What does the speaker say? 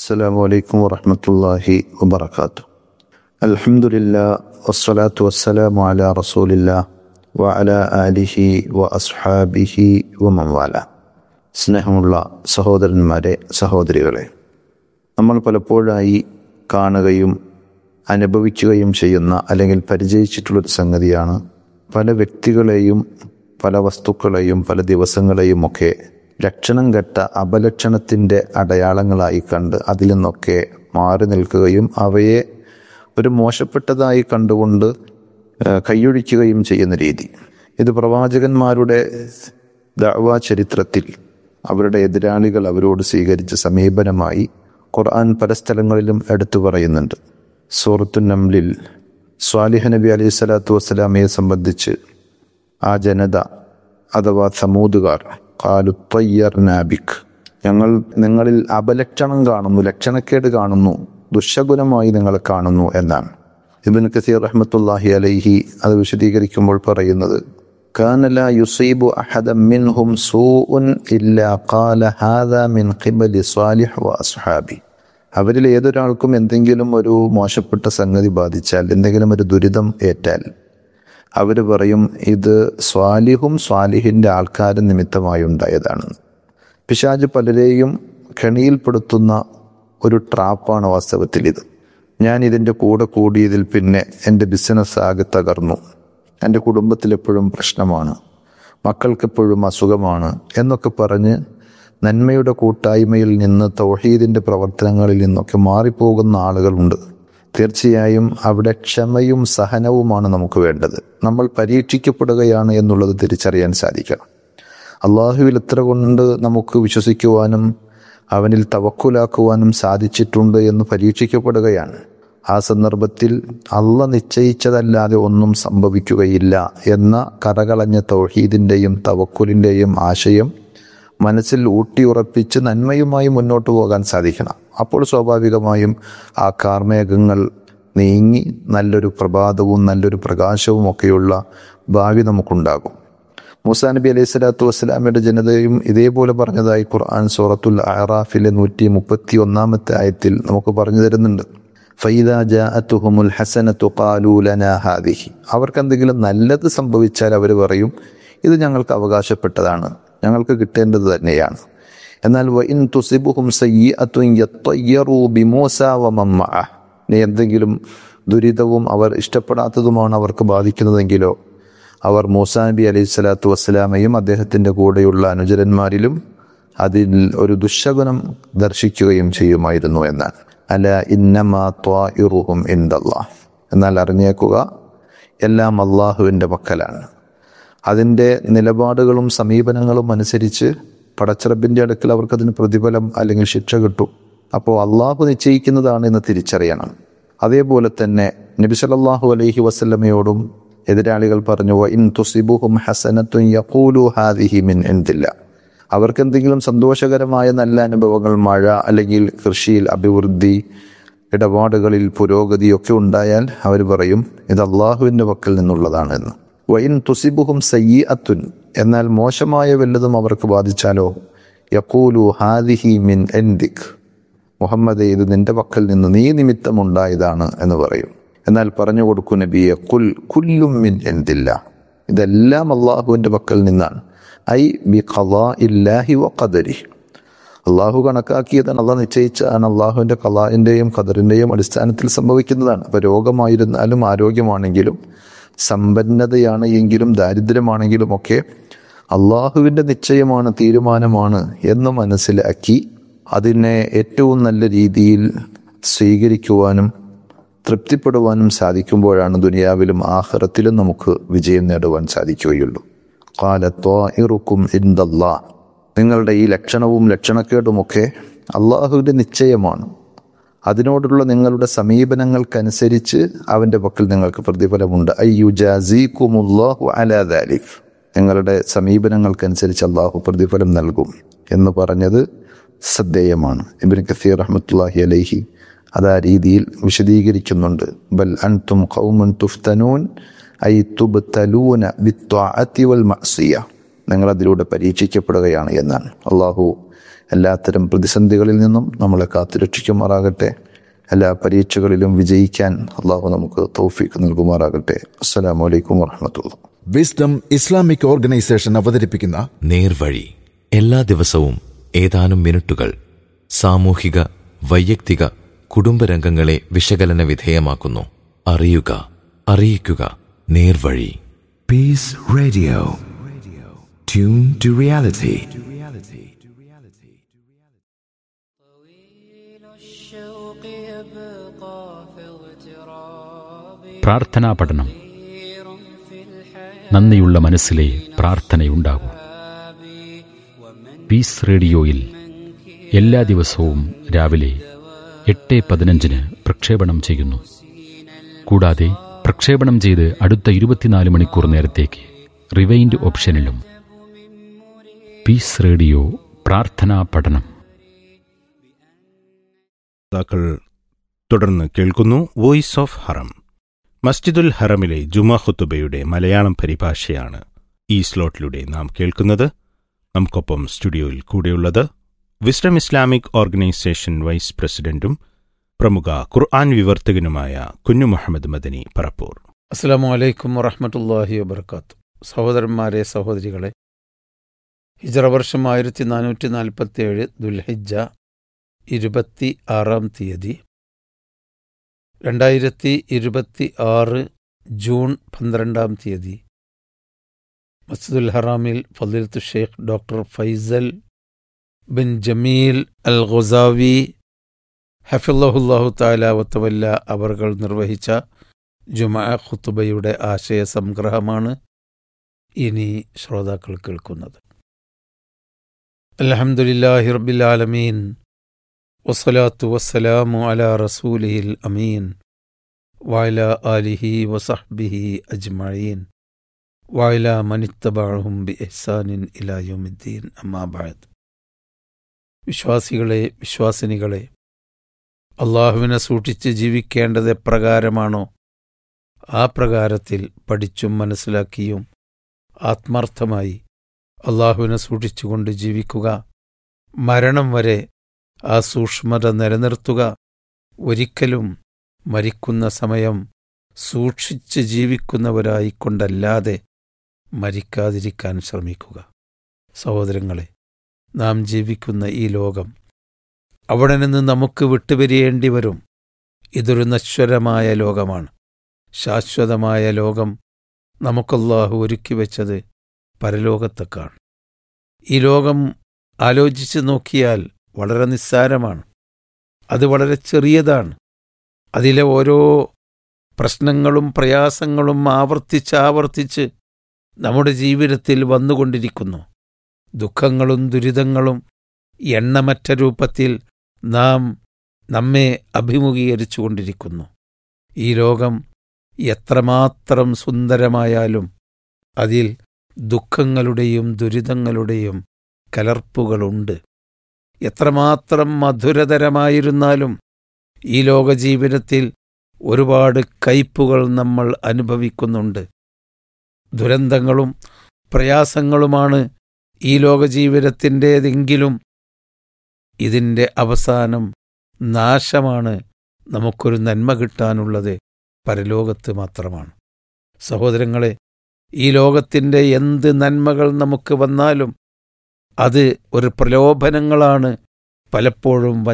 السلام عليكم ورحمة الله وبركاته الحمد لله والصلاة والسلام على رسول الله وعلى آله وأصحابه ومن والاه സ്നേഹമുള്ള സഹോദരന്മാരെ സഹോദരികളെ നമ്മൾ പലപ്പോഴായി കാണുകയും അനുഭവിക്കുകയും ചെയ്യുന്ന അല്ലെങ്കിൽ പരിചയിച്ചിട്ടുള്ളൊരു സംഗതിയാണ് പല വ്യക്തികളെയും പല വസ്തുക്കളെയും പല ദിവസങ്ങളെയും ഒക്കെ ലക്ഷണം കെട്ട അപലക്ഷണത്തിൻ്റെ അടയാളങ്ങളായി കണ്ട് അതിൽ നിന്നൊക്കെ മാറി നിൽക്കുകയും അവയെ ഒരു മോശപ്പെട്ടതായി കണ്ടുകൊണ്ട് ഏഹ്, കൈയൊഴിക്കുകയും ചെയ്യുന്ന രീതി ഇത് പ്രവാചകന്മാരുടെ ദഅവാ ചരിത്രത്തിൽ അവരുടെ എതിരാളികൾ അവരോട് സ്വീകരിച്ച സമീപനമായി ഖുർആൻ പല സ്ഥലങ്ങളിലും എടുത്തു പറയുന്നുണ്ട് സൂറത്തു നംലിൽ സ്വാലിഹ് നബി അലൈഹി സ്വലാത്തു വസ്സലാമയെ സംബന്ധിച്ച് ആ ജനത അഥവാ സമൂതുകാർ കാലു നാബിക് ഞങ്ങൾ നിങ്ങളിൽ അപലക്ഷണം കാണുന്നു ലക്ഷണക്കേട് കാണുന്നു ദുശഗുണമായി നിങ്ങളെ കാണുന്നു എന്നാണ് ഇബിൻ കസീർ റഹ്മത്തുല്ലാഹി അലൈഹി അത് വിശദീകരിക്കുമ്പോൾ പറയുന്നത് كان لا يصيب أحدا منهم سوء إلا قال هذا من قبل صالح وأصحابه അവരിൽ ഏതൊരാൾക്കും എന്തെങ്കിലും ഒരു മോശപ്പെട്ട സംഗതി ബാധിച്ചാൽ എന്തെങ്കിലും ഒരു ദുരിതം ഏറ്റാൽ അവർ പറയും ഇത് സ്വാലിഹും സ്വാലിഹിൻ്റെ ആൾക്കാരും നിമിത്തമായി ഉണ്ടായതാണ് പിശാജ് പലരെയും കെണിയിൽപ്പെടുത്തുന്ന ഒരു ട്രാപ്പാണ് വാസ്തവത്തിൽ ഇത് ഞാൻ ഇതിൻ്റെ കൂടെ കൂടിയതിൽ പിന്നെ എൻ്റെ ബിസിനസ് ആകെ തകർന്നു എൻ്റെ കുടുംബത്തിൽ എപ്പോഴും പ്രശ്നമാണ് മക്കൾക്കെപ്പോഴും അസുഖമാണ് എന്നൊക്കെ പറഞ്ഞ് നന്മയുടെ കൂട്ടായ്മയിൽ നിന്ന് തൗഹീദിൻ്റെ പ്രവർത്തനങ്ങളിൽ നിന്നൊക്കെ മാറിപ്പോകുന്ന ആളുകളുണ്ട് തീർച്ചയായും അവിടെ ക്ഷമയും സഹനവുമാണ് നമുക്ക് വേണ്ടത് നമ്മൾ പരീക്ഷിക്കപ്പെടുകയാണ് എന്നുള്ളത് തിരിച്ചറിയാൻ സാധിക്കണം അള്ളാഹുവിൽ എത്ര കൊണ്ട് നമുക്ക് വിശ്വസിക്കുവാനും അവനിൽ തവക്കുലാക്കുവാനും സാധിച്ചിട്ടുണ്ട് എന്ന് പരീക്ഷിക്കപ്പെടുകയാണ് ആ സന്ദർഭത്തിൽ അള്ള നിശ്ചയിച്ചതല്ലാതെ ഒന്നും സംഭവിക്കുകയില്ല എന്ന കറകളഞ്ഞ തൗഹീദിൻ്റെയും തവക്കുലിൻ്റെയും ആശയം മനസ്സിൽ ഊട്ടിയുറപ്പിച്ച് നന്മയുമായി മുന്നോട്ട് പോകാൻ സാധിക്കണം അപ്പോൾ സ്വാഭാവികമായും ആ കാർമേഘങ്ങൾ നീങ്ങി നല്ലൊരു പ്രഭാതവും നല്ലൊരു പ്രകാശവും ഒക്കെയുള്ള ഭാവി നമുക്കുണ്ടാകും മൂസാ നബി അലൈഹി സ്വലാത്തു വസ്സലാമയുടെ ജനതയും ഇതേപോലെ പറഞ്ഞതായി ഖുർആൻ സൂറത്തുൽ അറാഫിലെ നൂറ്റി മുപ്പത്തി ഒന്നാമത്തെ ആയത്തിൽ നമുക്ക് പറഞ്ഞു തരുന്നുണ്ട് ഫൈദ ജാഅത്തുഹുമുൽ ഹസനത്തു ഖാലൂ ലനാ ഹാദിഹി അവർക്ക് എന്തെങ്കിലും നല്ലത് സംഭവിച്ചാൽ അവർ പറയും ഇത് ഞങ്ങൾക്ക് അവകാശപ്പെട്ടതാണ് ഞങ്ങൾക്ക് കിട്ടേണ്ടത് തന്നെയാണ് എന്നാൽ വഇൻ തുസിബുഹും സയ്യിഅത്തുൻ യത്തയ്യറൂ ബിമൂസ വമൻ മഅഹ് ഇനി എന്തെങ്കിലും ദുരിതവും അവർ ഇഷ്ടപ്പെടാത്തതുമാണ് അവർക്ക് ബാധിക്കുന്നതെങ്കിലോ അവർ മൂസാ നബി അലൈഹി സ്വലാത്തു വസ്സലാമയും അദ്ദേഹത്തിൻ്റെ കൂടെയുള്ള അനുചരന്മാരിലും അതിൽ ഒരു ദുശകുനം ദർശിക്കുകയും ചെയ്യുമായിരുന്നു എന്നാണ് അല ഇന്നമാ ത്വാഇറുഹും ഇന്ദല്ലാഹ് എന്നാൽ അറിഞ്ഞേക്കുക എല്ലാം അള്ളാഹുവിൻ്റെ പക്കലാണ് അതിൻ്റെ നിലപാടുകളും സമീപനങ്ങളും അനുസരിച്ച് പടച്ചിറപ്പിൻ്റെ അടുക്കൽ അവർക്കതിന് പ്രതിഫലം അല്ലെങ്കിൽ ശിക്ഷ കിട്ടും അപ്പോൾ അള്ളാഹു നിശ്ചയിക്കുന്നതാണ് എന്ന് തിരിച്ചറിയണം അതേപോലെ തന്നെ നബി സല്ലല്ലാഹു അലൈഹി വസല്ലമയോടും എതിരാളികൾ പറഞ്ഞു "വ ഇൻ തുസിബുഹും ഹസനത്തുൻ യഖൂലു ഹാദിഹി മിൻ ഇൻദില്ല അവർക്ക് എന്തെങ്കിലും സന്തോഷകരമായ നല്ല അനുഭവങ്ങൾ മഴ അല്ലെങ്കിൽ കൃഷിയിൽ അഭിവൃദ്ധി ഇടപാടുകളിൽ പുരോഗതിയൊക്കെ ഉണ്ടായാൽ അവർ പറയും ഇത് അള്ളാഹുവിൻ്റെ പക്കൽ നിന്നുള്ളതാണ് എന്ന് വൈൻ തുസിബുഹും സയ്യി അത്തുൻ എന്നാൽ മോശമായ വല്ലതും അവർക്ക് ബാധിച്ചാലോ യക്കൂലു ഹാദിഹി മിൻ എന്ദിഖ് മുഹമ്മദ് ഇത് നിന്റെ പക്കൽ നിന്ന് നീ നിമിത്തമുണ്ടായതാണ് എന്ന് പറയും എന്നാൽ പറഞ്ഞു കൊടുക്കൂ നബിയെ കുൽ കുല്ലും മിൻ എന്തില്ല ഇതെല്ലാം അള്ളാഹുവിൻ്റെ പക്കൽ നിന്നാണ് ഐ ബി ഖലാ ഇല്ലാഹി വ ഖദരി അള്ളാഹു കണക്കാക്കിയതാണ് അള്ളാഹ് നിശ്ചയിച്ചാണ് അള്ളാഹുവിൻ്റെ കലാഇൻ്റെയും ഖദറിൻ്റെയും അടിസ്ഥാനത്തിൽ സംഭവിക്കുന്നതാണ് അപ്പോൾ രോഗമായിരുന്നാലും ആരോഗ്യമാണെങ്കിലും സമ്പന്നതയാണ് എങ്കിലും ദാരിദ്ര്യമാണെങ്കിലും ഒക്കെ അള്ളാഹുവിൻ്റെ നിശ്ചയമാണ് തീരുമാനമാണ് എന്ന് മനസ്സിലാക്കി അതിനെ ഏറ്റവും നല്ല രീതിയിൽ സ്വീകരിക്കുവാനും തൃപ്തിപ്പെടുവാനും സാധിക്കുമ്പോഴാണ് ദുനിയാവിലും ആഹ്റത്തിലും നമുക്ക് വിജയം നേടുവാൻ സാധിക്കുകയുള്ളൂ കാലത്വാഇറുക്കും ഇന്ദല്ലാ നിങ്ങളുടെ ഈ ലക്ഷണവും ലക്ഷണക്കേടുമൊക്കെ അള്ളാഹുവിൻ്റെ നിശ്ചയമാണ് അതിനോടുള്ള നിങ്ങളുടെ സമീപനങ്ങൾക്കനുസരിച്ച് അവൻ്റെ പക്കൽ നിങ്ങൾക്ക് പ്രതിഫലമുണ്ട് അയ്യുജാസിക്കുമുല്ലാഹു അലാ ദാലിഫ് നിങ്ങളുടെ സമീപനങ്ങൾക്കനുസരിച്ച് അള്ളാഹു പ്രതിഫലം നൽകും എന്ന് പറഞ്ഞത് ശ്രദ്ധേയമാണ് ഇബിൻ കസീർ റഹ്മത്തുല്ലാഹി അലൈഹി അത് ആ രീതിയിൽ വിശദീകരിക്കുന്നുണ്ട് ബൽ അൻതും ഖൗമുൻ തുഫ്തനൂൻ ഐ തുബ്തലൂന ബിത്വാഅത്തി വൽ മഅസിയ നിങ്ങൾ അതിലൂടെ പരീക്ഷിക്കപ്പെടുകയാണ് എന്നാണ് അള്ളാഹു എല്ലാത്തരം പ്രതിസന്ധികളിൽ നിന്നും നമ്മളെ കാത്തുരക്ഷിക്കുമാറാകട്ടെ എല്ലാ പരീക്ഷകളിലും വിജയിക്കാൻ അള്ളാഹു നമുക്ക് തൗഫീഖ് നൽകുമാറാകട്ടെ അസ്സലാമു അലൈക്കും വറഹമത്തുള്ള വിസ്ഡം ഇസ്ലാമിക് ഓർഗനൈസേഷൻ അവതരിപ്പിക്കുന്ന നേർവഴി എല്ലാ ദിവസവും ഏതാനും മിനിറ്റുകൾ സാമൂഹിക വൈയക്തിക കുടുംബരംഗങ്ങളെ വിശകലന വിധേയമാക്കുന്നു അറിയുക അറിയിക്കുക നേർവഴി Peace Radio. Tune to reality. الشوق يبقى في اغتراب പ്രാർത്ഥനാ പഠനം كثير في الحياة നന്ദിയുള്ള മനസ്സിലെ പ്രാർത്ഥനയുണ്ടാകൂ പീസ് റേഡിയോയിൽ എല്ലാ ദിവസവും രാവിലെ എട്ട് പതിനഞ്ചിന് പ്രക്ഷേപണം ചെയ്യുന്നു കൂടാതെ പ്രക്ഷേപണം ചെയ്ത് അടുത്ത ഇരുപത്തിനാല് മണിക്കൂർ നേരത്തേക്ക് റിവൈൻഡ് ഓപ്ഷനിലും പീസ് റേഡിയോ പ്രാർത്ഥനാ പഠനം ശ്രോതാക്കൾ തുടർന്ന് കേൾക്കുന്നു വോയിസ് ഓഫ് ഹറം മസ്ജിദുൽ ഹറമിലെ ജുമാ ഖുത്തുബയുടെ മലയാളം പരിഭാഷയാണ് ഈ സ്ലോട്ടിലൂടെ നാം കേൾക്കുന്നത് നമുക്കൊപ്പം സ്റ്റുഡിയോയിൽ കൂടെയുള്ളത് വിസ്ഡം ഇസ്ലാമിക് ഓർഗനൈസേഷൻ വൈസ് പ്രസിഡന്റും പ്രമുഖ ഖുർആൻ വിവർത്തകനുമായ കുഞ്ഞു മുഹമ്മദ് മദനി പറപ്പൂർ അസ്സാം വലൈക്കും വറഹമത്തല്ലാഹി വബർക്കാത്തു സഹോദരന്മാരെ സഹോദരികളെ ഹിജറ വർഷം ആയിരത്തി നാനൂറ്റി നാൽപ്പത്തി ഏഴ് ദുൽഹിജ ഇരുപത്തി ആറാം തീയതി രണ്ടായിരത്തി ഇരുപത്തി ആറ് ജൂൺ പന്ത്രണ്ടാം തീയതി മസ്ജിദുൽ ഹറാമിൽ ഫദിലത്തു ഷെയ്ഖ് ഡോക്ടർ ഫൈസൽ ബിൻ ജമീൽ അൽ ഖുസാവി ഹഫിള്ളാഹുല്ലാഹു താല വത്തവല്ല അവർകൾ നിർവഹിച്ച ജുമാ ഖുത്തുബയുടെ ആശയ സംഗ്രഹമാണ് ഇനി ശ്രോതാക്കൾ കേൾക്കുന്നത് അലഹമുല്ലാഹി റബ്ബിലാലമീൻ വസ്സലാത്തു വസ്സലാമു അലാ റസൂലിഹിൽ അമീൻ വയല ആലിഹി വസഹ്ബിഹി അജ്മഈൻ വയല മനിത്തബാഹും ബി ഇഹ്സാനിൻ ഇലായുമിദ്ദീൻ അമ്മാബാദ് വിശ്വാസികളെ വിശ്വാസിനികളെ അള്ളാഹുവിനെ സൂക്ഷിച്ച് ജീവിക്കേണ്ടത് എപ്രകാരമാണോ ആ പ്രകാരത്തിൽ പഠിച്ചും മനസ്സിലാക്കിയും ആത്മാർത്ഥമായി അള്ളാഹുവിനെ സൂക്ഷിച്ചുകൊണ്ട് ജീവിക്കുക മരണം വരെ ആ സൂക്ഷ്മത നിലനിർത്തുക ഒരിക്കലും മരിക്കുന്ന സമയം സൂക്ഷിച്ച് ജീവിക്കുന്നവരായിക്കൊണ്ടല്ലാതെ മരിക്കാതിരിക്കാൻ ശ്രമിക്കുക സഹോദരങ്ങളെ നാം ജീവിക്കുന്ന ഈ ലോകം അവിടെ നിന്ന് നമുക്ക് വിട്ടുപിരിയേണ്ടി വരും ഇതൊരു നശ്വരമായ ലോകമാണ് ശാശ്വതമായ ലോകം നമുക്കല്ലാഹു ഒരുക്കി വെച്ചത് പരലോകത്തേക്കാണ് ഈ ലോകം ആലോചിച്ച് നോക്കിയാൽ വളരെ നിസ്സാരമാണ് അത് വളരെ ചെറിയതാണ് അതിലെ ഓരോ പ്രശ്നങ്ങളും പ്രയാസങ്ങളും ആവർത്തിച്ച് ആവർത്തിച്ച് നമ്മുടെ ജീവിതത്തിൽ വന്നുകൊണ്ടിരിക്കുന്നു ദുഃഖങ്ങളും ദുരിതങ്ങളും എണ്ണമറ്റ രൂപത്തിൽ നാം നമ്മെ അഭിമുഖീകരിച്ചു കൊണ്ടിരിക്കുന്നു ഈ ലോകം എത്രമാത്രം സുന്ദരമായാലും അതിൽ ദുഃഖങ്ങളുടെയും ദുരിതങ്ങളുടെയും കലർപ്പുകളുണ്ട് എത്രമാത്രം മധുരതരമായിരുന്നാലും ഈ ലോകജീവിതത്തിൽ ഒരുപാട് കയ്പുകൾ നമ്മൾ അനുഭവിക്കുന്നുണ്ട് ദുരന്തങ്ങളും പ്രയാസങ്ങളുമാണ് ഈ ലോകജീവിതത്തിൻ്റേതെങ്കിലും ഇതിൻ്റെ അവസാനം നാശമാണ് നമുക്കൊരു നന്മ കിട്ടാനുള്ളത് പരലോകത്ത് മാത്രമാണ് സഹോദരങ്ങളെ ഈ ലോകത്തിൻ്റെ എന്ത് നന്മകൾ നമുക്ക് വന്നാലും അത് ഒരു പ്രലോഭനങ്ങളാണ് പലപ്പോഴും